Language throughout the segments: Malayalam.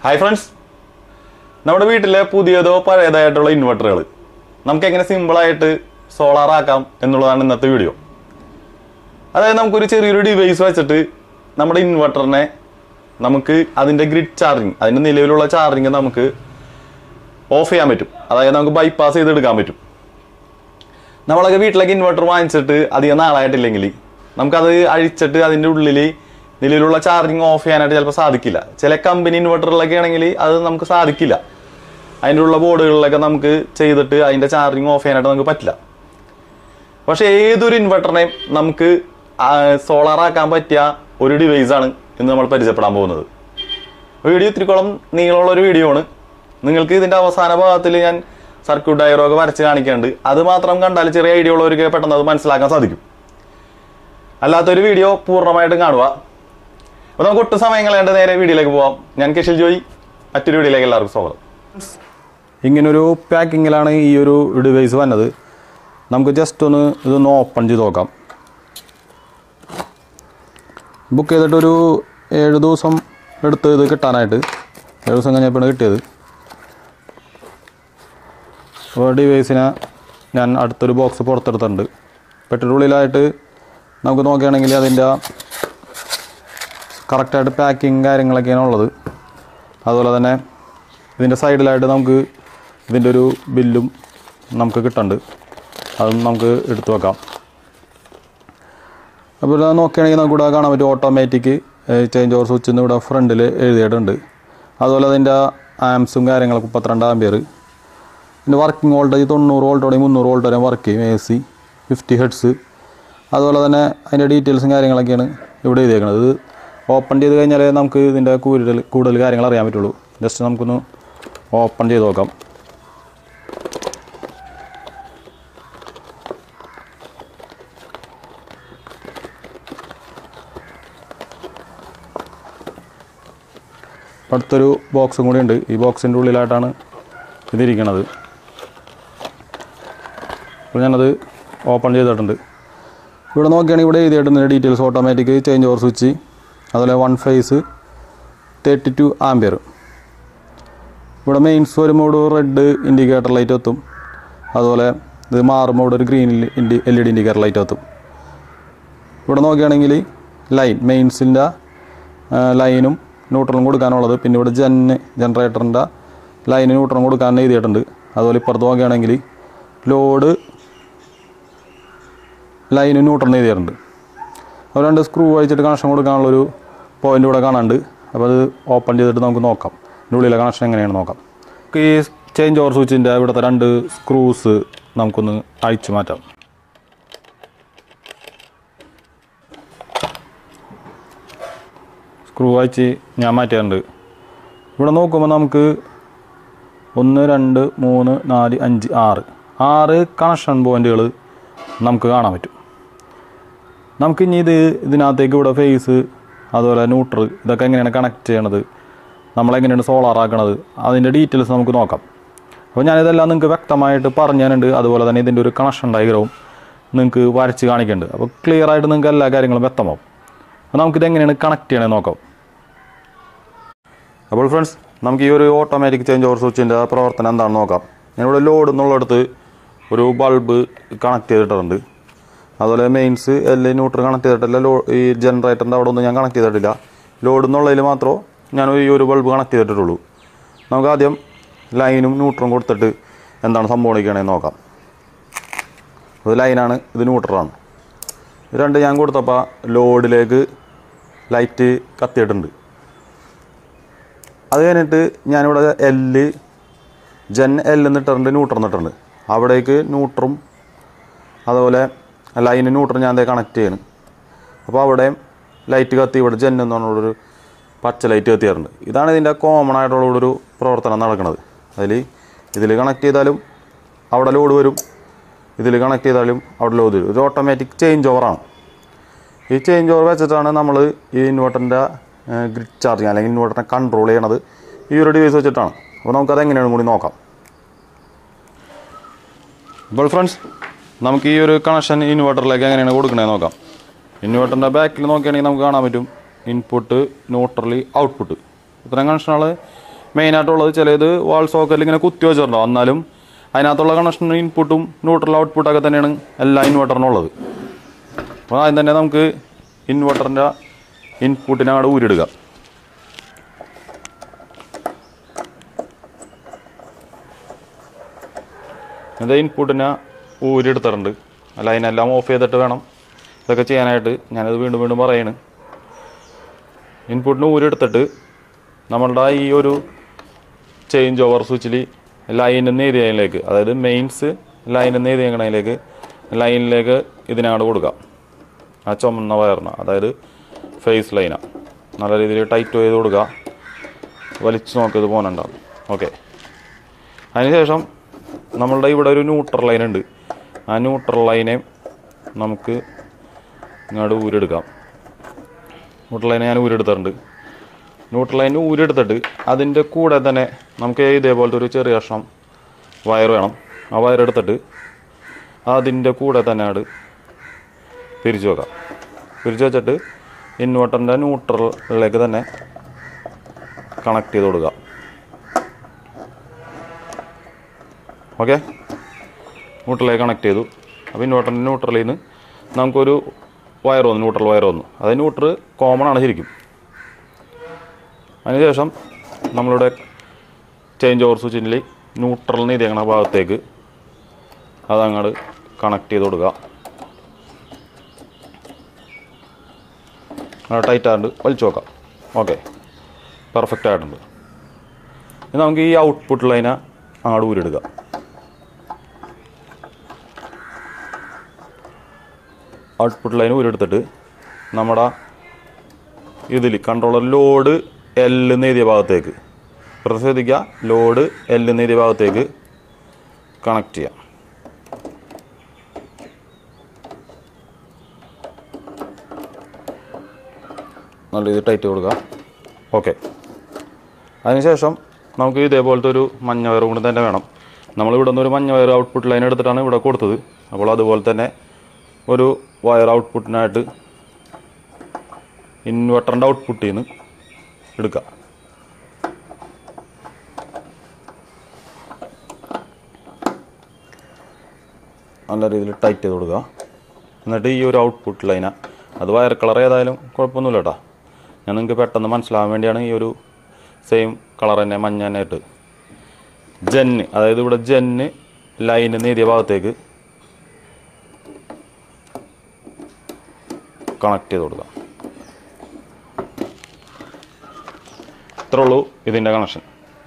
ഹായ് ഫ്രണ്ട്സ് നമ്മുടെ വീട്ടിലെ പുതിയതോ പഴയതായിട്ടുള്ള ഇൻവെർട്ടറുകൾ നമുക്ക് എങ്ങനെ സിമ്പിളായിട്ട് സോളാർ ആക്കാം എന്നുള്ളതാണ് ഇന്നത്തെ വീഡിയോ അതായത് നമുക്കൊരു ചെറിയൊരു ഡിവൈസ് വെച്ചിട്ട് നമ്മുടെ ഇൻവെർട്ടറിനെ നമുക്ക് അതിൻ്റെ ഗ്രിഡ് ചാർജിങ് അതിൻ്റെ നിലവിലുള്ള ചാർജിങ് നമുക്ക് ഓഫ് ചെയ്യാൻ പറ്റും അതായത് നമുക്ക് ബൈപ്പാസ് ചെയ്തെടുക്കാൻ പറ്റും നമ്മളൊക്കെ വീട്ടിലേക്ക് ഇൻവെർട്ടർ വാങ്ങിച്ചിട്ട് അധികം നാളായിട്ടില്ലെങ്കിൽ നമുക്കത് അഴിച്ചിട്ട് അതിൻ്റെ ഉള്ളിൽ നിലവിലുള്ള ചാർജിങ് ഓഫ് ചെയ്യാനായിട്ട് ചിലപ്പോൾ സാധിക്കില്ല ചില കമ്പനി ഇൻവെർട്ടറിലൊക്കെ ആണെങ്കിൽ അത് നമുക്ക് സാധിക്കില്ല അതിൻ്റെ ഉള്ള ബോർഡുകളിലൊക്കെ നമുക്ക് ചെയ്തിട്ട് അതിൻ്റെ ചാർജിങ് ഓഫ് ചെയ്യാനായിട്ട് നമുക്ക് പറ്റില്ല പക്ഷേ ഏതൊരു ഇൻവെർട്ടറിനെയും നമുക്ക് സോളാർ ആക്കാൻ പറ്റിയ ഒരു ഡിവൈസാണ് ഇന്ന് നമ്മൾ പരിചയപ്പെടാൻ പോകുന്നത് വീഡിയോ ഇത്തിരിക്കോളം നീളമുള്ള ഒരു വീഡിയോ ആണ് നിങ്ങൾക്ക് ഇതിൻ്റെ അവസാന ഭാഗത്തിൽ ഞാൻ സർക്യൂട്ട് ഡയറൊക്കെ വരച്ച് കാണിക്കുന്നുണ്ട് അത് മാത്രം കണ്ടാൽ ചെറിയ ഐഡിയ ഉള്ളവർക്ക് പെട്ടെന്ന് അത് മനസ്സിലാക്കാൻ സാധിക്കും അല്ലാത്തൊരു വീഡിയോ പൂർണ്ണമായിട്ടും കാണുക അപ്പോൾ നമുക്ക് ഒട്ടും സമയം കളയേണ്ട നേരെ വീഡിയോയിലേക്ക് പോവാം ഞാൻ കെഷിൽ ജോയി മറ്റൊരു വീഡിയോയിലേക്ക് എല്ലാവർക്കും സ്വാഗതം ഇങ്ങനൊരു പാക്കിങ്ങിലാണ് ഈ ഒരു ഡിവൈസ് വന്നത് നമുക്ക് ജസ്റ്റ് ഒന്ന് ഇതൊന്ന് ഓപ്പൺ ചെയ്ത് നോക്കാം ബുക്ക് ചെയ്തിട്ടൊരു ഏഴ് ദിവസം എടുത്ത് ഇത് കിട്ടാനായിട്ട് ഏഴ് ദിവസം കഴിഞ്ഞപ്പോഴാണ് കിട്ടിയത് അപ്പോൾ ഡിവൈസിനെ ഞാൻ അടുത്തൊരു ബോക്സ് പുറത്തെടുത്തിട്ടുണ്ട് പെട്ടിയുടെ ഉള്ളിലായിട്ട് നമുക്ക് നോക്കുകയാണെങ്കിൽ അതിൻ്റെ കറക്റ്റായിട്ട് പാക്കിങ് കാര്യങ്ങളൊക്കെയാണ് ഉള്ളത് അതുപോലെ തന്നെ ഇതിൻ്റെ സൈഡിലായിട്ട് നമുക്ക് ഇതിൻ്റെ ഒരു ബില്ലും നമുക്ക് കിട്ടുന്നുണ്ട് അതും നമുക്ക് എടുത്തു വെക്കാം അപ്പോൾ ഇത് നോക്കുകയാണെങ്കിൽ നമുക്ക് ഇവിടെ കാണാൻ പറ്റും ഓട്ടോമാറ്റിക് ചേഞ്ച് ഓവർ സ്വിച്ച് എന്ന് ഇവിടെ ഫ്രണ്ടിൽ എഴുതിയിട്ടുണ്ട് അതുപോലെ അതിൻ്റെ ആംസും കാര്യങ്ങളൊക്കെ മുപ്പത്തിരണ്ട് ആംബിയർ പിന്നെ വർക്കിംഗ് വോൾട്ടേജ് തൊണ്ണൂറ് വോൾട്ടോടെയും മുന്നൂറ് വോൾട്ട് വരെ വർക്ക് ചെയ്യും എ സി ഫിഫ്റ്റി ഹെഡ്സ് അതുപോലെ തന്നെ അതിൻ്റെ ഡീറ്റെയിൽസും കാര്യങ്ങളൊക്കെയാണ് ഇവിടെ എഴുതിയേക്കുന്നത് ഇത് ഓപ്പൺ ചെയ്ത് കഴിഞ്ഞാൽ നമുക്ക് ഇതിൻ്റെ കൂടുതൽ കൂടുതൽ കാര്യങ്ങൾ അറിയാൻ പറ്റുള്ളൂ ജസ്റ്റ് നമുക്കൊന്ന് ഓപ്പൺ ചെയ്ത് നോക്കാം അടുത്തൊരു ബോക്സും കൂടി ഉണ്ട് ഈ ബോക്സിൻ്റെ ഉള്ളിലായിട്ടാണ് ഇതിരിക്കണത് അപ്പോൾ ഞാനത് ഓപ്പൺ ചെയ്തിട്ടുണ്ട് ഇവിടെ നോക്കുകയാണെങ്കിൽ ഇവിടെ എഴുതിയിട്ടുണ്ട് details automatic change over switch അതുപോലെ one phase thirty two ampere ഇവിടെ മെയിൻസ് വരുമ്പോൾ ഇവിടെ റെഡ് ഇൻഡിക്കേറ്റർ ലൈറ്റ് എത്തും അതുപോലെ ഇത് മാറുമ്പോൾ ഇവിടെ ഒരു ഗ്രീൻ ഇൻഡി L E D indicator light എത്തും ഇവിടെ നോക്കുകയാണെങ്കിൽ ലൈൻ മെയിൻസിൻ്റെ ലൈനും ന്യൂട്രലും കൊടുക്കാനുള്ളത് പിന്നെ ഇവിടെ ജെന്ന് ജനറേറ്ററിൻ്റെ ലൈന് ന്യൂട്രലും കൊടുക്കാൻ എഴുതിയിട്ടുണ്ട് അതുപോലെ ഇപ്പുറത്ത് നോക്കുകയാണെങ്കിൽ ലോഡ് ലൈന് ന്യൂട്രൽ എഴുതിയിട്ടുണ്ട് അപ്പോൾ രണ്ട് സ്ക്രൂ അഴിച്ചിട്ട് കണക്ഷൻ കൊടുക്കാനുള്ളൊരു പോയിൻ്റ് ഇവിടെ കാണാനുണ്ട് അപ്പോൾ അത് ഓപ്പൺ ചെയ്തിട്ട് നമുക്ക് നോക്കാം ഇതിൻ്റെ ഉള്ളിലെ കണക്ഷൻ എങ്ങനെയാണ് നോക്കാം നമുക്ക് ഈ ചേഞ്ച് ഓവർ സ്വിച്ചിൻ്റെ ഇവിടുത്തെ രണ്ട് സ്ക്രൂസ് നമുക്കൊന്ന് അഴിച്ചു മാറ്റാം സ്ക്രൂ അയച്ച് ഞാൻ മാറ്റിയിട്ടുണ്ട് ഇവിടെ നോക്കുമ്പോൾ നമുക്ക് ഒന്ന് രണ്ട് മൂന്ന് നാല് അഞ്ച് ആറ് ആറ് കണക്ഷൻ പോയിൻറ്റുകൾ നമുക്ക് കാണാൻ പറ്റും നമുക്ക് ഇനി ഇത് ഇതിനകത്തേക്ക് ഇവിടെ ഫേസ് അതുപോലെ ന്യൂട്രൽ ഇതൊക്കെ എങ്ങനെയാണ് കണക്ട് ചെയ്യണത് നമ്മളെങ്ങനെയാണ് സോളാർ ആക്കണത് അതിൻ്റെ ഡീറ്റെയിൽസ് നമുക്ക് നോക്കാം അപ്പോൾ ഞാനിതെല്ലാം നിങ്ങൾക്ക് വ്യക്തമായിട്ട് പറഞ്ഞു തരുന്നുണ്ട് അതുപോലെ തന്നെ ഇതിൻ്റെ ഒരു കണക്ഷൻ ഡയഗ്രവും നിങ്ങൾക്ക് വരച്ച് കാണിക്കുന്നുണ്ട് അപ്പോൾ ക്ലിയർ ആയിട്ട് നിങ്ങൾക്ക് എല്ലാ കാര്യങ്ങളും വ്യക്തമാവും അപ്പോൾ നമുക്കിത് എങ്ങനെയാണ് കണക്ട് ചെയ്യണമെന്ന് നോക്കാം അപ്പോൾ ഫ്രണ്ട്സ് നമുക്ക് ഈ ഒരു ഓട്ടോമാറ്റിക് ചേഞ്ച് ഓവർ സ്വിച്ചിൻ്റെ പ്രവർത്തനം എന്താണെന്ന് നോക്കാം ഞാനിവിടെ ലോഡ് എന്നുള്ളിടത്ത് ഒരു ബൾബ് കണക്ട് ചെയ്തിട്ടുണ്ട് അതുപോലെ മെയിൻസ് എല്ലാം ന്യൂട്രൽ കണക്ട് ചെയ്തിട്ടില്ല ലോ ഈ ജനറേറ്ററിൻ്റെ അവിടെ ഒന്നും ഞാൻ കണക്ട് ചെയ്തിട്ടില്ല ലോഡ് എന്നുള്ളതിൽ മാത്രം ഞാൻ ഈ ഒരു ബൾബ് കണക്ട് ചെയ്തിട്ടുള്ളൂ നമുക്ക് ആദ്യം ലൈനും ന്യൂട്രലും കൊടുത്തിട്ട് എന്താണ് സംഭവിക്കണേന്ന് നോക്കാം ഇത് ലൈനാണ് ഇത് ന്യൂട്രലാണ് ഇത് രണ്ട് ഞാൻ കൊടുത്തപ്പോൾ ലോഡിലേക്ക് ലൈറ്റ് കത്തിയിട്ടുണ്ട് അത് കഴിഞ്ഞിട്ട് ഞാനിവിടെ എല്ല് ജെൻ എൽ എന്നിട്ടുണ്ട് ന്യൂട്രൽ എന്നിട്ടുണ്ട് അവിടേക്ക് ന്യൂട്രും അതുപോലെ ലൈന് ന്യൂട്രൽ ഞാൻ അതേ കണക്ട് ചെയ്യണം അപ്പോൾ അവിടെയും ലൈറ്റ് കത്തി ഇവിടെ ജെൻ എന്നുള്ളൊരു പച്ച ലൈറ്റ് കത്തിയാറുണ്ട് ഇതാണ് ഇതിൻ്റെ കോമൺ ആയിട്ടുള്ളൊരു പ്രവർത്തനം നടക്കുന്നത് അതിൽ ഇതിൽ കണക്ട് ചെയ്താലും അവിടെ ലോഡ് വരും ഇതിൽ കണക്ട് ചെയ്താലും അവിടെ ലോഡ് വരും ഇത് ഓട്ടോമാറ്റിക് ചേഞ്ച് ഓവറാണ് ഈ ചേഞ്ച് ഓവർ വെച്ചിട്ടാണ് നമ്മൾ ഈ ഇൻവെർട്ടറിൻ്റെ ഗ്രിഡ് ചാർജിങ് അല്ലെങ്കിൽ ഇൻവെർട്ടറിനെ കൺട്രോൾ ചെയ്യണത് ഈ ഒരു ഡിവൈസ് വെച്ചിട്ടാണ് അപ്പോൾ നമുക്കത് എങ്ങനെയാണ് കൂടി നോക്കാം അപ്പോൾ ഫ്രണ്ട്സ് നമുക്ക് ഈ ഒരു കണക്ഷൻ ഇൻവെർട്ടറിലേക്ക് എങ്ങനെയാണ് കൊടുക്കണത് നോക്കാം ഇൻവെർട്ടറിൻ്റെ ബാക്കിൽ നോക്കുകയാണെങ്കിൽ നമുക്ക് കാണാൻ പറ്റും ഇൻപുട്ട് ന്യൂട്രലി ഔട്ട്പുട്ട് ഇത്രയും കണക്ഷനുകൾ മെയിനായിട്ടുള്ളത് ചിലത് വാൾ സോക്കറ്റിൽ ഇങ്ങനെ കുത്തി വെച്ചിട്ടുണ്ടാവും എന്നാലും അതിനകത്തുള്ള കണക്ഷൻ ഇൻപുട്ടും ന്യൂട്രൽ ഔട്ട്പുട്ടൊക്കെ തന്നെയാണ് എല്ലാ ഇൻവെർട്ടറിനും ഉള്ളത് അപ്പോൾ ആദ്യം തന്നെ നമുക്ക് ഇൻവെർട്ടറിൻ്റെ ഇൻപുട്ടിനെ അവിടെ ഊരിടുക ഇത് ഇൻപുട്ടിനെ ഊരിയെടുത്തിട്ടുണ്ട് അല്ല അതിനെല്ലാം ഓഫ് ചെയ്തിട്ട് വേണം ഇതൊക്കെ ചെയ്യാനായിട്ട് ഞാനത് വീണ്ടും വീണ്ടും പറയാണ് ഇൻപുട്ടിന് ഊരിയെടുത്തിട്ട് നമ്മളുടെ ഈ ഒരു ചേഞ്ച് ഓവർ സ്വിച്ചിൽ ലൈനിൽ നിന്ന് ഏരിയയിലേക്ക് അതായത് മെയിൻസ് ലൈനിൽ നിന്ന് ഏരിയങ്ങളിലേക്ക് ലൈനിലേക്ക് ഇതിനങ്ങോട്ട് കൊടുക്കാം ആ ചുമന്ന വയറിന് അതായത് ഫേസ് ലൈനാണ് നല്ല രീതിയിൽ ടൈറ്റ് ചെയ്ത് കൊടുക്കുക വലിച്ചു നോക്കിയത് പോകുന്നുണ്ടാവും ഓക്കെ അതിനുശേഷം നമ്മളുടെ ഇവിടെ ഒരു ന്യൂട്രൽ ലൈൻ ഉണ്ട് ആ ന്യൂട്രൽ ലൈനെ നമുക്ക് ഇങ്ങോട്ട് ഊരെടുക്കാം ന്യൂട്രൽ ലൈനെ ഞാൻ ഊരെടുത്തിട്ടുണ്ട് ന്യൂട്രൽ ലൈൻ ഊരെടുത്തിട്ട് അതിൻ്റെ കൂടെ തന്നെ നമുക്ക് ഇതേപോലത്തെ ഒരു ചെറിയ കഷ്ണം വയർ വേണം ആ വയർ എടുത്തിട്ട് അതിൻ്റെ കൂടെ തന്നെ അങ്ങോട്ട് പിരിച്ചു വെക്കാം പിരിച്ചു വെച്ചിട്ട് ഇൻവെർട്ടറിൻ്റെ ന്യൂട്രലിലേക്ക് തന്നെ കണക്ട് ചെയ്ത് കൊടുക്കുക ഓക്കെ ന്യൂട്രലിലേക്ക് കണക്ട് ചെയ്തു അപ്പോൾ ഇൻവെർട്ടറിൻ്റെ ന്യൂട്രലിൽ നിന്ന് നമുക്കൊരു വയർ വന്നു ന്യൂട്രൽ വയർ വന്നു അത് ന്യൂട്രൽ കോമൺ ആണ് ശരിക്കും അതിനുശേഷം നമ്മളുടെ ചേഞ്ച് ഓവർ സ്വിച്ചിൽ ന്യൂട്രലിന് ഇരിക്കണ ഭാഗത്തേക്ക് അതങ്ങോട്ട് കണക്ട് ചെയ്ത് കൊടുക്കുക ടൈറ്റ് ആയിട്ട് വലിച്ചു നോക്കാം ഓക്കെ പെർഫെക്റ്റ് ആയിട്ടുണ്ട് ഇനി നമുക്ക് ഈ ഔട്ട്പുട്ട് ലൈനെ അങ്ങോട്ട് ഊരെടുക്കുക ഔട്ട്പുട്ട് ലൈൻ ഊരെടുത്തിട്ട് നമ്മുടെ ഇതിൽ കൺട്രോളർ ലോഡ് എൽ എന്ന് എഴുതിയ ഭാഗത്തേക്ക് ശ്രദ്ധിക്കുക ലോഡ് എൽ എന്ന് എഴുതിയ ഭാഗത്തേക്ക് കണക്ട് ചെയ്യാം നല്ല രീതിയിൽ ടൈറ്റ് കൊടുക്കുക ഓക്കെ അതിനുശേഷം നമുക്ക് ഇതേപോലത്തെ ഒരു മഞ്ഞ വയർ കൂടി തന്നെ വേണം നമ്മൾ ഇവിടെ നിന്ന് ഒരു മഞ്ഞ വയർ ഔട്ട്പുട്ട് ലൈൻ എടുത്തിട്ടാണ് ഇവിടെ കൊടുത്തത് അപ്പോൾ അതുപോലെ തന്നെ ഒരു വയർ ഔട്ട്പുട്ടിനായിട്ട് ഇൻവെർട്ടറിൻ്റെ ഔട്ട്പുട്ടിൽ നിന്ന് എടുക്കുക നല്ല രീതിയിൽ ടൈറ്റ് ചെയ്ത് കൊടുക്കുക എന്നിട്ട് ഈ ഒരു ഔട്ട്പുട്ട് ലൈന അത് വയർ കളർ ഏതായാലും കുഴപ്പമൊന്നുമില്ല കേട്ടോ ഞാൻ നിങ്ങൾക്ക് പെട്ടെന്ന് മനസ്സിലാവാൻ വേണ്ടിയാണ് ഈ ഒരു സെയിം കളർ തന്നെ മഞ്ഞ തന്നെ ഇട്ട് ജെന്ന് അതായത് ഇവിടെ ജെന്ന് ലൈന് നേരിയ ഭാഗത്തേക്ക് കണക്ട് ചെയ്ത് കൊടുക്കാം ഇത്രേ ഉള്ളൂ ഇതിൻ്റെ കണക്ഷൻ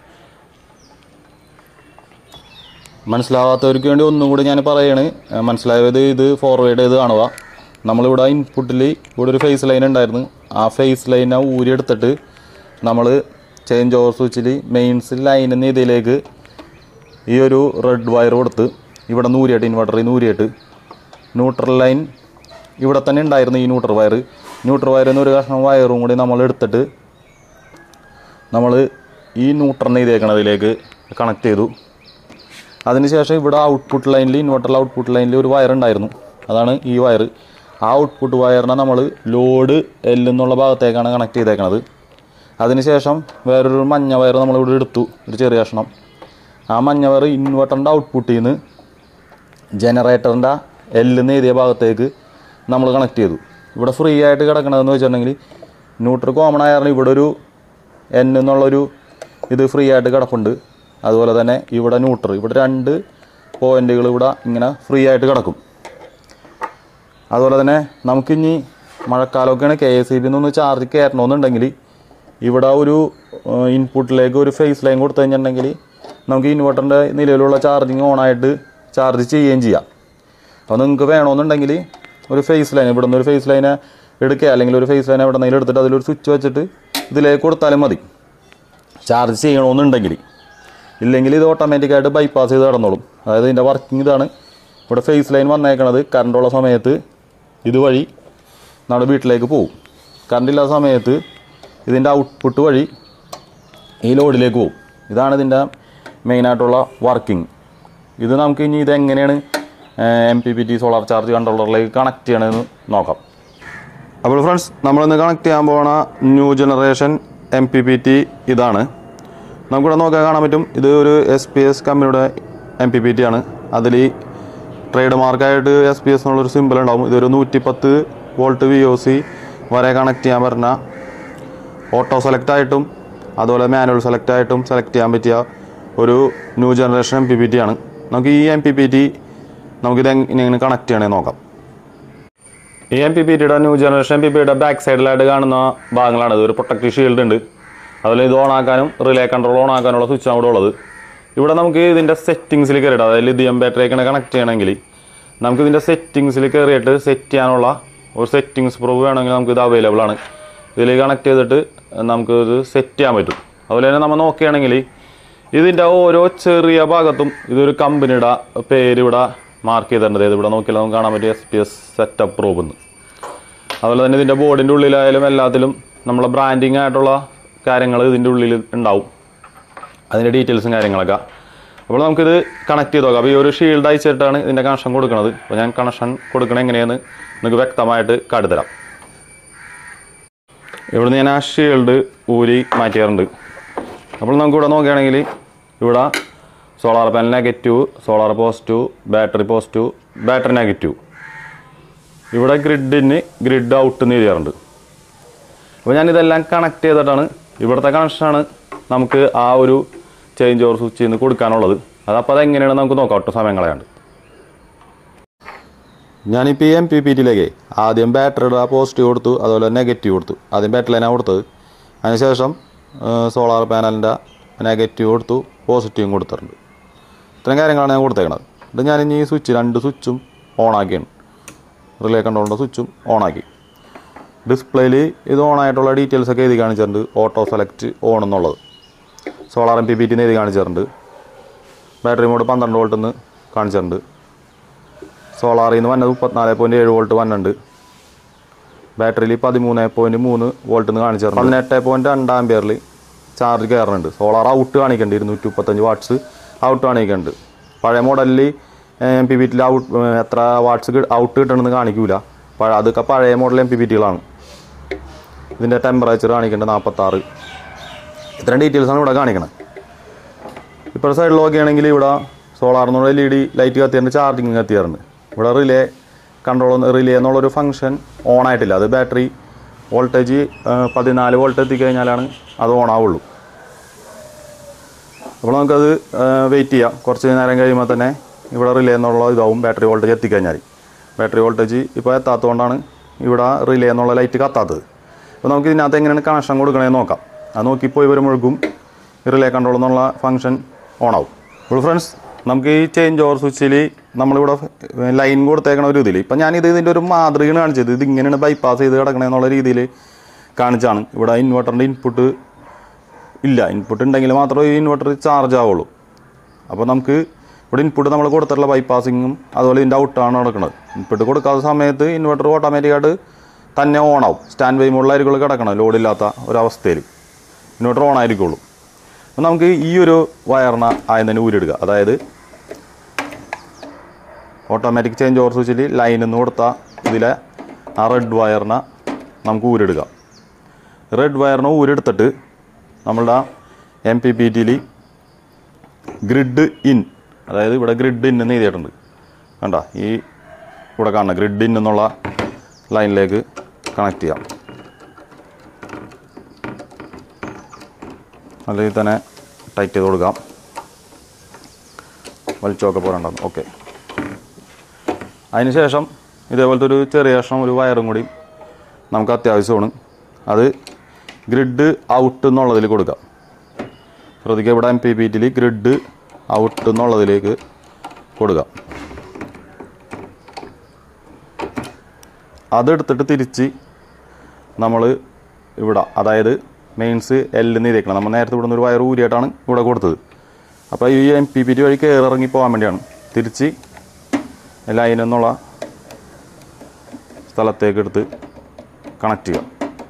മനസ്സിലാവാത്തവർക്ക് വേണ്ടി ഒന്നും കൂടി ഞാൻ പറയാണ് ഏഹ് മനസ്സിലായത് ഇത് ഫോർവേഡ് ചെയ്ത് കാണുക നമ്മളിവിടെ ഇൻപുട്ടിൽ ഇവിടെ ഒരു ഫേസ് ലൈൻ ഉണ്ടായിരുന്നു ആ ഫേസ് ലൈനെ ഊരിയെടുത്തിട്ട് നമ്മൾ ചേഞ്ച് ഓവർ സ്വിച്ചിൽ മെയിൻസ് ലൈനിൽ നിന്ന് ഇതിലേക്ക് ഈ ഒരു റെഡ് വയർ കൊടുത്ത് ഇവിടെ നിന്ന് ഊരിയിട്ട് ഇൻവെർട്ടറിൽ നിന്ന് ഊരിയിട്ട് ന്യൂട്രൽ ലൈൻ ഇവിടെ തന്നെ ഉണ്ടായിരുന്നു ഈ ന്യൂട്രൽ വയർ ന്യൂട്രൽ വയറിൽ നിന്ന് ഒരു കഷ്ണം വയറും കൂടി നമ്മൾ എടുത്തിട്ട് നമ്മൾ ഈ ന്യൂട്രലിനെ ഇതേക്കണതിലേക്ക് കണക്ട് ചെയ്തു അതിനുശേഷം ഇവിടെ ഔട്ട്പുട്ട് ലൈനിൽ ഇൻവെർട്ടർ ഔട്ട്പുട്ട് ലൈനിൽ ഒരു വയർ ഉണ്ടായിരുന്നു അതാണ് ഈ വയർ ആ ഔട്ട്പുട്ട് വയറിനെ നമ്മൾ ലോഡ് എൽ എന്നുള്ള ഭാഗത്തേക്കാണ് കണക്ട് ചെയ്തേക്കണത് അതിനുശേഷം വേറൊരു മഞ്ഞ വയർ നമ്മളിവിടെ എടുത്തു ഒരു ചെറിയ കഷ്ണം ആ മഞ്ഞ വയർ ഇൻവെർട്ടറിൻ്റെ ഔട്ട്പുട്ടിൽ നിന്ന് ജനറേറ്ററിൻ്റെ എല്ലെന്ന് എഴുതിയ ഭാഗത്തേക്ക് നമ്മൾ കണക്ട് ചെയ്തു ഇവിടെ ഫ്രീ ആയിട്ട് കിടക്കണതെന്ന് വെച്ചിട്ടുണ്ടെങ്കിൽ ന്യൂട്രൽ കോമൺ ആയിരുന്നു ഇവിടെ ഒരു എൻ എന്നുള്ളൊരു ഇത് ഫ്രീ ആയിട്ട് കിടപ്പുണ്ട് അതുപോലെ തന്നെ ഇവിടെ ന്യൂട്രൽ ഇവിടെ രണ്ട് പോയിന്റുകൾ ഇവിടെ ഇങ്ങനെ ഫ്രീ ആയിട്ട് കിടക്കും അതുപോലെ തന്നെ നമുക്കിനി മഴക്കാലമൊക്കെയാണ് കെ എസ് ഇ ബി നിന്ന് ചാർജ് കയറണമെന്നുണ്ടെങ്കിൽ ഇവിടെ ഒരു ഇൻപുട്ടിലേക്ക് ഒരു ഫേസ് ലൈൻ കൊടുത്തു കഴിഞ്ഞിട്ടുണ്ടെങ്കിൽ നമുക്ക് ഇൻവെർട്ടറിൻ്റെ നിലവിലുള്ള ചാർജിങ് ഓണായിട്ട് ചാർജ് ചെയ്യുകയും ചെയ്യാം അപ്പോൾ നിങ്ങൾക്ക് വേണമെന്നുണ്ടെങ്കിൽ ഒരു ഫേസ് ലൈൻ ഇവിടെ നിന്ന് ഒരു ഫേസ് ലൈനെ എടുക്കുക അല്ലെങ്കിൽ ഒരു ഫേസ് ലൈൻ എവിടെ നിന്നെങ്കിലും എടുത്തിട്ട് അതിലൊരു സ്വിച്ച് വെച്ചിട്ട് ഇതിലേക്ക് കൊടുത്താലും മതി ചാർജ് ചെയ്യണമെന്നുണ്ടെങ്കിൽ ഇല്ലെങ്കിൽ ഇത് ഓട്ടോമാറ്റിക്കായിട്ട് ബൈപ്പാസ് ചെയ്ത് കടന്നോളും അതായത് ഇതിൻ്റെ വർക്കിംഗ് ഇതാണ് ഇവിടെ ഫേസ് ലൈൻ വന്നേക്കണത് കറണ്ടുള്ള സമയത്ത് ഇതുവഴി നമ്മുടെ വീട്ടിലേക്ക് പോകും കറണ്ടില്ലാത്ത സമയത്ത് ഇതിൻ്റെ ഔട്ട്പുട്ട് വഴി ഈ ലോഡിലേക്ക് പോകും ഇതാണ് ഇതിൻ്റെ മെയിനായിട്ടുള്ള വർക്കിംഗ് ഇത് നമുക്ക് ഇനി ഇതെങ്ങനെയാണ് M P P T solar charge കൺട്രോളറിലേക്ക് കണക്ട് ചെയ്യണമെന്ന് നോക്കാം അപ്പോൾ ഫ്രണ്ട്സ് നമ്മളിന്ന് കണക്ട് ചെയ്യാൻ പോണ new generation M P P T ഇതാണ് നമുക്കിവിടെ നോക്കാൻ കാണാൻ പറ്റും ഇത് ഒരു എസ് പി എസ് കമ്പനിയുടെ എം പി പി ടി ആണ് അതിൽ ട്രേഡ് മാർക്കായിട്ട് എസ് പി എസ് എന്നുള്ളൊരു സിമ്പിൾ ഉണ്ടാവും ഇതൊരു നൂറ്റി പത്ത് വോൾട്ട് വി ഒ സി വരെ കണക്ട് ചെയ്യാൻ പറഞ്ഞ ഓട്ടോ സെലക്ട് ആയിട്ടും അതുപോലെ മാനുവൽ സെലക്ട് ആയിട്ടും സെലക്ട് ചെയ്യാൻ പറ്റിയ ഒരു new generation M P P T ആണ് നമുക്ക് ഈ എം പി പി ടി നമുക്കിത് എങ്ങനെ കണക്ട് ചെയ്യണേ നോക്കാം ഈ എം പി പി ടിയുടെ ന്യൂ ജനറേഷൻ എം പി പിയുടെ ബാക്ക് സൈഡിലായിട്ട് കാണുന്ന ഭാഗങ്ങളാണ് ഇത് ഒരു പ്രൊട്ടക്റ്റീവ് ഷീൽഡ് ഉണ്ട് അതുപോലെ ഇത് ഓൺ ആക്കാനും റിലേ കൺട്രോൾ ഓൺ ആക്കാനുള്ള സ്വിച്ചാണ് ഇവിടെ ഉള്ളത് ഇവിടെ നമുക്ക് ഇതിൻ്റെ സെറ്റിങ്സിൽ കയറിയിട്ട് അതായത് ലിഥിയം ബാറ്ററിയൊക്കെ കണക്ട് ചെയ്യണമെങ്കിൽ നമുക്ക് ഇതിൻ്റെ സെറ്റിങ്സിൽ കയറിയിട്ട് സെറ്റ് ചെയ്യാനുള്ള ഒരു സെറ്റിങ്സ് പ്രൂവ് വേണമെങ്കിൽ നമുക്ക് ഇത് അവൈലബിൾ ആണ് ഇതിൽ കണക്ട് ചെയ്തിട്ട് നമുക്ക് ഇത് സെറ്റ് ചെയ്യാൻ പറ്റും അതുപോലെ തന്നെ നമ്മൾ നോക്കുകയാണെങ്കിൽ ഇതിൻ്റെ ഓരോ ചെറിയ ഭാഗത്തും ഇതൊരു കമ്പനിയുടെ പേര് ഇവിടെ മാർക്ക് ചെയ്തിട്ടുണ്ട് ഇത് ഇവിടെ നോക്കിയാൽ നമുക്ക് കാണാൻ പറ്റും S P S setup prove എന്ന് അതുപോലെ തന്നെ ഇതിൻ്റെ ബോർഡിൻ്റെ ഉള്ളിലായാലും എല്ലാത്തിലും നമ്മളെ ബ്രാൻഡിങ് ആയിട്ടുള്ള കാര്യങ്ങൾ ഇതിൻ്റെ ഉള്ളിൽ ഉണ്ടാവും അതിൻ്റെ ഡീറ്റെയിൽസും കാര്യങ്ങളൊക്കെ അപ്പോൾ നമുക്കിത് കണക്ട് ചെയ്ത് നോക്കാം അപ്പോൾ ഈ ഒരു ഷീൽഡ് അയച്ചിട്ടാണ് ഇതിൻ്റെ കണക്ഷൻ കൊടുക്കുന്നത് അപ്പോൾ ഞാൻ കണക്ഷൻ കൊടുക്കണത് എങ്ങനെയാണെന്ന് നിങ്ങൾക്ക് വ്യക്തമായിട്ട് കാട്ടിത്തരാം ഇവിടുന്ന് ഞാൻ ആ ഷീൽഡ് ഊരി മാറ്റിയാറുണ്ട് അപ്പോൾ നമുക്ക് ഇവിടെ നോക്കുകയാണെങ്കിൽ ഇവിടെ solar panel negative solar positive battery positive battery negative ഇവിടെ ഗ്രിഡിന് ഗ്രിഡ് ഔട്ട് എന്ന് എഴുതിയാറുണ്ട് അപ്പോൾ ഞാനിതെല്ലാം കണക്ട് ചെയ്തിട്ടാണ് ഇവിടുത്തെ കണക്ഷനാണ് നമുക്ക് ആ ഒരു ചേഞ്ച് ഓവർ സ്വിച്ച് നിന്ന് കൊടുക്കാനുള്ളത് അതപ്പോൾ അതെങ്ങനെയാണ് നമുക്ക് നോക്കാം ഒട്ടും സമയം കളയാണ്ട് ഞാനിപ്പോൾ ഈ എം പി പി ടിയിലേക്ക് ആദ്യം ബാറ്ററിയുടെ പോസിറ്റീവ് കൊടുത്തു അതുപോലെ നെഗറ്റീവ് കൊടുത്തു ആദ്യം ബാറ്ററി ലൈനാണ് കൊടുത്തത് അതിനുശേഷം സോളാർ പാനലിൻ്റെ നെഗറ്റീവ് കൊടുത്തു പോസിറ്റീവും കൊടുത്തിട്ടുണ്ട് ഇത്രയും കാര്യങ്ങളാണ് ഞാൻ കൊടുത്തേക്കണത് ഇത് ഞാനിനി ഈ സ്വിച്ച് രണ്ട് സ്വിച്ചും ഓണാക്കിയാണ് റിലേ കൺട്രോളിൻ്റെ സ്വിച്ചും ഓണാക്കി ഡിസ്പ്ലേയിൽ ഇത് ഓണായിട്ടുള്ള ഡീറ്റെയിൽസ് ഒക്കെ എഴുതി കാണിച്ചിട്ടുണ്ട് ഓട്ടോ സെലക്ട് ഓൺ എന്നുള്ളത് സോളാർ എം പി പി ടിന്ന് എഴുതി കാണിച്ചിട്ടുണ്ട് ബാറ്ററി മോഡ് പന്ത്രണ്ട് വോൾട്ട് എന്ന് കാണിച്ചിട്ടുണ്ട് സോളാറിൽ നിന്ന് വന്നത് മുപ്പത്തിനാല് പോയിൻറ്റ് ഏഴ് വോൾട്ട് വന്നിട്ടുണ്ട് ബാറ്ററിയിൽ പതിമൂന്ന് പോയിൻറ്റ് മൂന്ന് വോൾട്ട് എന്ന് കാണിച്ചിട്ടുണ്ട് പതിനെട്ട് പോയിൻറ്റ് രണ്ട് ആംബിയറിൽ ചാർജ് കയറുന്നുണ്ട് സോളാർ ഔട്ട് കാണിക്കുന്നുണ്ട് ഇരുന്നൂറ്റി മുപ്പത്തഞ്ച് വാട്ട്സ് ഔട്ട് കാണിക്കുന്നുണ്ട് പഴയ മോഡലിൽ എം പി ബി ടിയിൽ ഔട്ട് എത്ര വാട്ട്സ് ഔട്ട് കിട്ടണമെന്ന് കാണിക്കൂല പഴ അതൊക്കെ പഴയ മോഡൽ എം പി ബി ടികളാണ് ഇതിൻ്റെ ടെമ്പറേച്ചർ കാണിക്കേണ്ടത് നാൽപ്പത്താറ് ഇത്രയും ഡീറ്റെയിൽസാണ് ഇവിടെ കാണിക്കുന്നത് ഇപ്പോൾ സൈഡിൽ നോക്കുകയാണെങ്കിൽ ഇവിടെ സോളാറിനുള്ള എൽ ഇ ഡി ലൈറ്റ് കത്തിയാറുണ്ട് ചാർജിങ് കത്തിയാറുണ്ട് ഇവിടെ റിലേ കൺട്രോൾ റിലേ എന്നുള്ളൊരു ഫംഗ്ഷൻ ഓൺ ആയിട്ടില്ല അത് ബാറ്ററി വോൾട്ടേജ് പതിനാല് വോൾട്ട് എത്തിക്കഴിഞ്ഞാലാണ് അത് ഓൺ ആവുള്ളൂ അപ്പോൾ നമുക്കത് വെയിറ്റ് ചെയ്യാം കുറച്ച് നേരം കഴിയുമ്പോൾ തന്നെ ഇവിടെ റിലേ എന്നുള്ള ഇതാവും ബാറ്ററി വോൾട്ടേജ് എത്തിക്കഴിഞ്ഞാൽ ബാറ്ററി വോൾട്ടേജ് ഇപ്പോൾ എത്താത്തതുകൊണ്ടാണ് ഇവിടെ റിലേ എന്നുള്ള ലൈറ്റ് കത്താത്തത് അപ്പോൾ നമുക്ക് ഇതിനകത്ത് എങ്ങനെയാണ് കണക്ഷൻ കൊടുക്കണേന്ന് നോക്കാം അത് നോക്കിപ്പോയി വരുമ്പോഴേക്കും റിലേ കൺട്രോൾ എന്നുള്ള ഫംഗ്ഷൻ ഓണാവും അപ്പോൾ ഫ്രണ്ട്സ് നമുക്ക് ഈ ചേഞ്ച് ഓവർ സ്വിച്ചിൽ നമ്മളിവിടെ ലൈൻ കൊടുത്തേക്കണ ഒരു ഇതിൽ ഇപ്പം ഞാനിത് ഇതിൻ്റെ ഒരു മാതൃകയാണ് കാണിച്ചത് ഇത് ഇങ്ങനെയാണ് ബൈപ്പാസ് ചെയ്ത് കിടക്കണേന്നുള്ള രീതിയിൽ കാണിച്ചാണ് ഇവിടെ ഇൻവെർട്ടറിൻ്റെ ഇൻപുട്ട് ഇല്ല ഇൻപുട്ട് ഉണ്ടെങ്കിൽ മാത്രമേ ഈ ഇൻവെർട്ടർ ചാർജ് ആവുള്ളൂ അപ്പോൾ നമുക്ക് ഇവിടെ ഇൻപുട്ട് നമ്മൾ കൊടുത്തിട്ടുള്ള ബൈപ്പാസിങ്ങും അതുപോലെ ഇതിൻ്റെ ഔട്ടാണ് നടക്കുന്നത് ഇൻപുട്ട് കൊടുക്കാത്ത സമയത്ത് ഇൻവെർട്ടർ ഓട്ടോമാറ്റിക്കായിട്ട് തന്നെ ഓൺ ആവും സ്റ്റാൻഡ് ബൈ മോഡിലായിരിക്കും കിടക്കണം ലോഡില്ലാത്ത ഒരവസ്ഥയിൽ ഇൻവെർട്ടർ ഓൺ ആയിരിക്കുള്ളൂ അപ്പോൾ നമുക്ക് ഈ ഒരു വയറിന ആദ്യം തന്നെ ഊരിടുക അതായത് ഓട്ടോമാറ്റിക് ചേഞ്ച് ഓവർ സ്വിച്ചിൽ ലൈൻ എന്ന് കൊടുത്ത ഇതിലെ ആ റെഡ് വയറിനെ നമുക്ക് ഊരിടുക റെഡ് വയറിനെ ഊരെടുത്തിട്ട് നമ്മളുടെ എം പി പി ടിയിൽ ഗ്രിഡ് ഇൻ അതായത് ഇവിടെ ഗ്രിഡ് ഇൻ എന്ന് എഴുതിയിട്ടുണ്ട് കണ്ട ഈ ഇവിടെ കാണുന്ന ഗ്രിഡ് ഇൻ എന്നുള്ള ലൈനിലേക്ക് കണക്ട് ചെയ്യാം അല്ലെങ്കിൽ തന്നെ ടൈറ്റ് ചെയ്ത് കൊടുക്കാം വലിച്ചൊക്കെ പോരണ്ടെന്ന് ഓക്കെ അതിനുശേഷം ഇതേപോലത്തെ ഒരു ചെറിയ കഷ്ണം ഒരു വയറും കൂടി നമുക്ക് അത്യാവശ്യമാണ് അത് ഗ്രിഡ് ഔട്ട് എന്നുള്ളതിൽ കൊടുക്കാം ശ്രദ്ധിക്കുക ഇവിടെ എം പി പി ടിയിൽ ഗ്രിഡ് ഔട്ട് എന്നുള്ളതിലേക്ക് കൊടുക്കാം അതെടുത്തിട്ട് തിരിച്ച് നമ്മൾ ഇവിടെ അതായത് മെയിൻസ് എല്ലിൽ നീതേക്കണം നമ്മൾ നേരത്തെ ഇവിടുന്ന് ഒരു വയർ ഊരിയായിട്ടാണ് ഇവിടെ കൊടുത്തത് അപ്പോൾ ഈ എം പി പി ടി വഴി കയറി ഇറങ്ങി പോകാൻ വേണ്ടിയാണ് തിരിച്ച് ലൈൻ എന്നുള്ള സ്ഥലത്തേക്ക് എടുത്ത് കണക്ട് ചെയ്യുക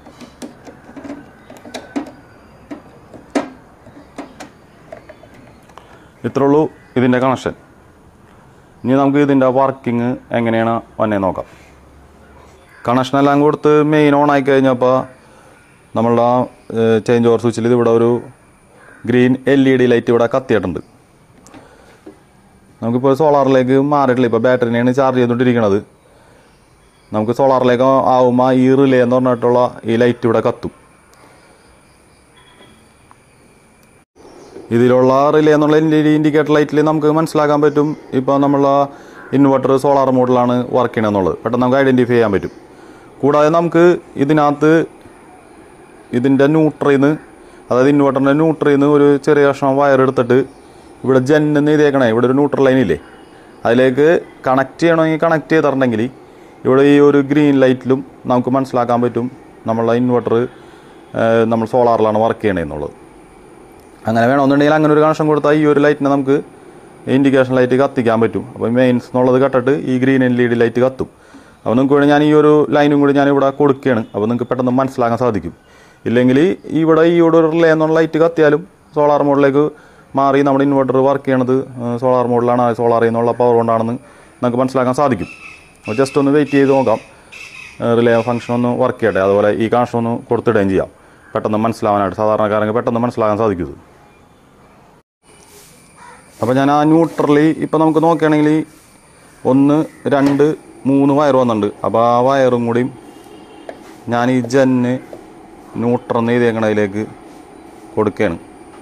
ഇത്രേ ഉള്ളൂ ഇതിൻ്റെ കണക്ഷൻ ഇനി നമുക്ക് ഇതിൻ്റെ വർക്കിംഗ് എങ്ങനെയാണ് വന്നേ നോക്കാം കണക്ഷൻ എല്ലാം കൊടുത്ത് മെയിൻ ഓൺ ആയി കഴിഞ്ഞപ്പോൾ നമ്മളുടെ ചേഞ്ച് ഓവർ സ്വിച്ചിൽ ഇവിടെ ഒരു green L E D light ഇവിടെ കത്തിയിട്ടുണ്ട് നമുക്കിപ്പോൾ സോളാറിലേക്ക് മാറിയിട്ടില്ല ഇപ്പോൾ ബാറ്ററിനെയാണ് ചാർജ് ചെയ്തുകൊണ്ടിരിക്കുന്നത് നമുക്ക് സോളാറിലേക്ക് ആവുമ്പോൾ ഈ റിലേ എന്ന് പറഞ്ഞിട്ടുള്ള ഈ ലൈറ്റ് ഇവിടെ കത്തും ഇതിലുള്ള റിലേ എന്നുള്ള ഇൻഡിക്കേറ്റർ ലൈറ്റിൽ നമുക്ക് മനസ്സിലാക്കാൻ പറ്റും ഇപ്പോൾ നമ്മൾ ഇൻവെർട്ടർ സോളാർ മോഡിലാണ് വർക്ക് ചെയ്യണമെന്നുള്ളത് പെട്ടെന്ന് നമുക്ക് ഐഡൻറ്റിഫൈ ചെയ്യാൻ പറ്റും കൂടാതെ നമുക്ക് ഇതിനകത്ത് ഇതിൻ്റെ ന്യൂട്രിൽ നിന്ന് അതായത് ഇൻവെർട്ടറിൻ്റെ ന്യൂട്രിൽ നിന്ന് ഒരു ചെറിയ കഷ്ണം വയർ എടുത്തിട്ട് ഇവിടെ ജെന്ന് ചെയ്തേക്കണേ ഇവിടെ ഒരു ന്യൂട്രൽ ലൈൻ ഇല്ലേ അതിലേക്ക് കണക്ട് ചെയ്യണമെങ്കിൽ കണക്ട് ചെയ്തിട്ടുണ്ടെങ്കിൽ ഇവിടെ ഈ ഒരു ഗ്രീൻ ലൈറ്റിലും നമുക്ക് മനസ്സിലാക്കാൻ പറ്റും നമ്മളെ ഇൻവെർട്ടർ നമ്മൾ സോളാറിലാണ് വർക്ക് ചെയ്യണമെന്നുള്ളത് അങ്ങനെ വേണമെന്നുണ്ടെങ്കിൽ അങ്ങനെ ഒരു കണക്ഷൻ കൊടുത്താൽ ഈ ഒരു ലൈറ്റിനെ നമുക്ക് ഇൻഡിക്കേഷൻ ലൈറ്റ് കത്തിക്കാൻ പറ്റും അപ്പോൾ മെയിൻസ് എന്നുള്ളത് കട്ടിട്ട് ഈ green L E D light കത്തും അപ്പോൾ നിങ്ങൾക്ക് വേണ്ടി ഞാൻ ഈ ഒരു ലൈനും കൂടി ഞാൻ ഇവിടെ കൊടുക്കുകയാണ് അപ്പോൾ നിങ്ങൾക്ക് പെട്ടെന്ന് മനസ്സിലാക്കാൻ സാധിക്കും ഇല്ലെങ്കിൽ ഇവിടെ ഈ ഒരു റിലേ എന്നുള്ള ലൈറ്റ് കത്തിയാലും സോളാർ മോഡിലേക്ക് മാറി നമ്മുടെ ഇൻവെർട്ടർ വർക്ക് ചെയ്യണത് സോളാർ മോഡിലാണ് സോളാറിൽ നിന്നുള്ള പവർ കൊണ്ടാണെന്ന് നമുക്ക് മനസ്സിലാക്കാൻ സാധിക്കും അപ്പോൾ ജസ്റ്റ് ഒന്ന് വെയിറ്റ് ചെയ്ത് നോക്കാം റിലേ ഫംഗ്ഷൻ ഒന്ന് വർക്ക് ചെയ്യട്ടെ അതുപോലെ ഈ കണക്ഷൻ ഒന്ന് കൊടുത്തിടുകയും ചെയ്യാം പെട്ടെന്ന് മനസ്സിലാവാനായിട്ട് സാധാരണക്കാരങ്ങൾക്ക് പെട്ടെന്ന് മനസ്സിലാക്കാൻ സാധിക്കും ഇത് അപ്പോൾ ഞാൻ ആ ന്യൂട്രലി ഇപ്പോൾ നമുക്ക് നോക്കുകയാണെങ്കിൽ ഒന്ന് രണ്ട് മൂന്ന് വയർ വന്നിട്ടുണ്ട് അപ്പോൾ ആ വയറും കൂടിയും ഞാൻ ഈ ജന്ന് ന്യൂട്രന്ന് ചെയ്തേക്കണതിലേക്ക് കൊടുക്കുകയാണ്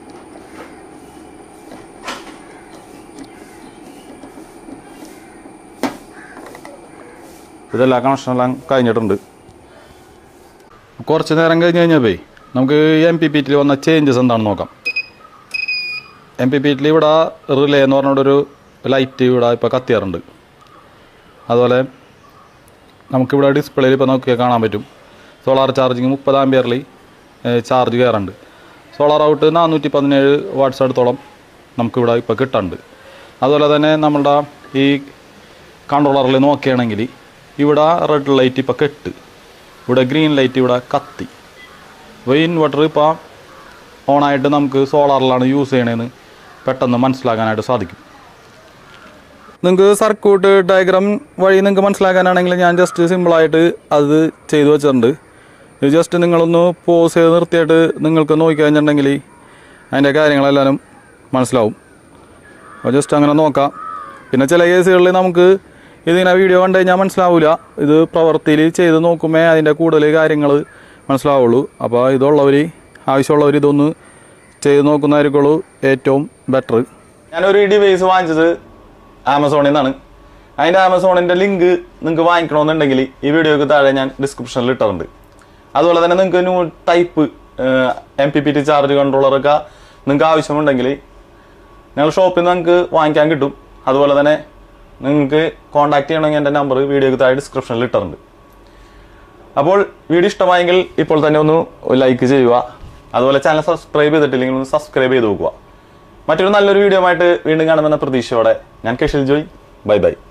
ഇതെല്ലാം കണക്ഷനെല്ലാം കഴിഞ്ഞിട്ടുണ്ട് കുറച്ച് നേരം കഴിഞ്ഞ് കഴിഞ്ഞപ്പോൾ നമുക്ക് എം പി പി ടിയിൽ വന്ന ചേഞ്ചസ് എന്താണെന്ന് നോക്കാം എം പി പി ടിയിൽ ഇവിടെ റിലേ എന്ന് പറഞ്ഞൊരു ലൈറ്റ് ഇവിടെ ഇപ്പോൾ കത്തിയാറുണ്ട് അതുപോലെ നമുക്കിവിടെ ഡിസ്പ്ലേയിൽ ഇപ്പോൾ നോക്കിയാൽ കാണാൻ പറ്റും സോളാർ ചാർജിങ് മുപ്പത് ആംബിയറിൽ ചാർജ് കയറുന്നുണ്ട് സോളാർ ഔട്ട് നാനൂറ്റി പതിനേഴ് വാട്ട്സ് അടുത്തോളം നമുക്കിവിടെ ഇപ്പോൾ കിട്ടുന്നുണ്ട് അതുപോലെ തന്നെ നമ്മളുടെ ഈ കൺട്രോളറിൽ നോക്കുകയാണെങ്കിൽ ഇവിടെ റെഡ് ലൈറ്റ് ഇപ്പോൾ കെട്ട് ഇവിടെ ഗ്രീൻ ലൈറ്റ് ഇവിടെ കത്തി അപ്പോൾ ഈ ഇൻവെർട്ടർ ഇപ്പോൾ ഓണായിട്ട് നമുക്ക് സോളാറിലാണ് യൂസ് ചെയ്യണതെന്ന് പെട്ടെന്ന് മനസ്സിലാക്കാനായിട്ട് സാധിക്കും നിങ്ങൾക്ക് സർക്യൂട്ട് ഡയഗ്രാം വഴി നിങ്ങൾക്ക് മനസ്സിലാക്കാനാണെങ്കിൽ ഞാൻ ജസ്റ്റ് സിമ്പിളായിട്ട് അത് ചെയ്തു വെച്ചിട്ടുണ്ട് ഇത് ജസ്റ്റ് നിങ്ങളൊന്ന് പോസ് ചെയ്ത് നിർത്തിയിട്ട് നിങ്ങൾക്ക് നോക്കിക്കഴിഞ്ഞിട്ടുണ്ടെങ്കിൽ അതിൻ്റെ കാര്യങ്ങളെല്ലാവരും മനസ്സിലാവും അപ്പോൾ ജസ്റ്റ് അങ്ങനെ നോക്കാം പിന്നെ ചില കേസുകളിൽ നമുക്ക് ഇതിങ്ങനെ വീഡിയോ കണ്ടു കഴിഞ്ഞാൽ മനസ്സിലാവില്ല ഇത് പ്രവൃത്തിയിൽ ചെയ്ത് നോക്കുമ്പോൾ അതിൻ്റെ കൂടുതൽ കാര്യങ്ങൾ മനസ്സിലാവുള്ളൂ അപ്പോൾ ഇതുള്ളവർ ആവശ്യമുള്ളവർ ഇതൊന്ന് ചെയ്ത് നോക്കുന്നതായിരിക്കുള്ളൂ ഏറ്റവും ബെറ്റർ ഞാനൊരു ഡിവൈസ് വാങ്ങിച്ചത് ആമസോണിൽ നിന്നാണ് അതിൻ്റെ ആമസോണിൻ്റെ ലിങ്ക് നിങ്ങൾക്ക് വാങ്ങിക്കണമെന്നുണ്ടെങ്കിൽ ഈ വീഡിയോക്ക് താഴെ ഞാൻ ഡിസ്ക്രിപ്ഷനിൽ ഇട്ടിട്ടുണ്ട് അതുപോലെ തന്നെ നിങ്ങൾക്ക് new type M P P T charge കൺട്രോളറൊക്കെ നിങ്ങൾക്ക് ആവശ്യമുണ്ടെങ്കിൽ ഞങ്ങൾ ഷോപ്പിൽ നിന്ന് നിങ്ങൾക്ക് വാങ്ങിക്കാൻ കിട്ടും അതുപോലെ തന്നെ നിങ്ങൾക്ക് കോൺടാക്ട് ചെയ്യണമെങ്കിൽ എൻ്റെ നമ്പർ വീഡിയോക്ക് താഴെ ഡിസ്ക്രിപ്ഷനിൽ ഇട്ടിട്ടുണ്ട് അപ്പോൾ വീഡിയോ ഇഷ്ടമായെങ്കിൽ ഇപ്പോൾ തന്നെ ഒന്ന് ലൈക്ക് ചെയ്യുക അതുപോലെ ചാനൽ സബ്സ്ക്രൈബ് ചെയ്തിട്ടില്ലെങ്കിൽ ഒന്ന് സബ്സ്ക്രൈബ് ചെയ്ത് നോക്കുക മറ്റൊരു നല്ലൊരു വീഡിയോ ആയിട്ട് വീണ്ടും കാണുമെന്ന പ്രതീക്ഷയോടെ ഞാൻ കഷിൽ ജോയ് ബൈ ബൈ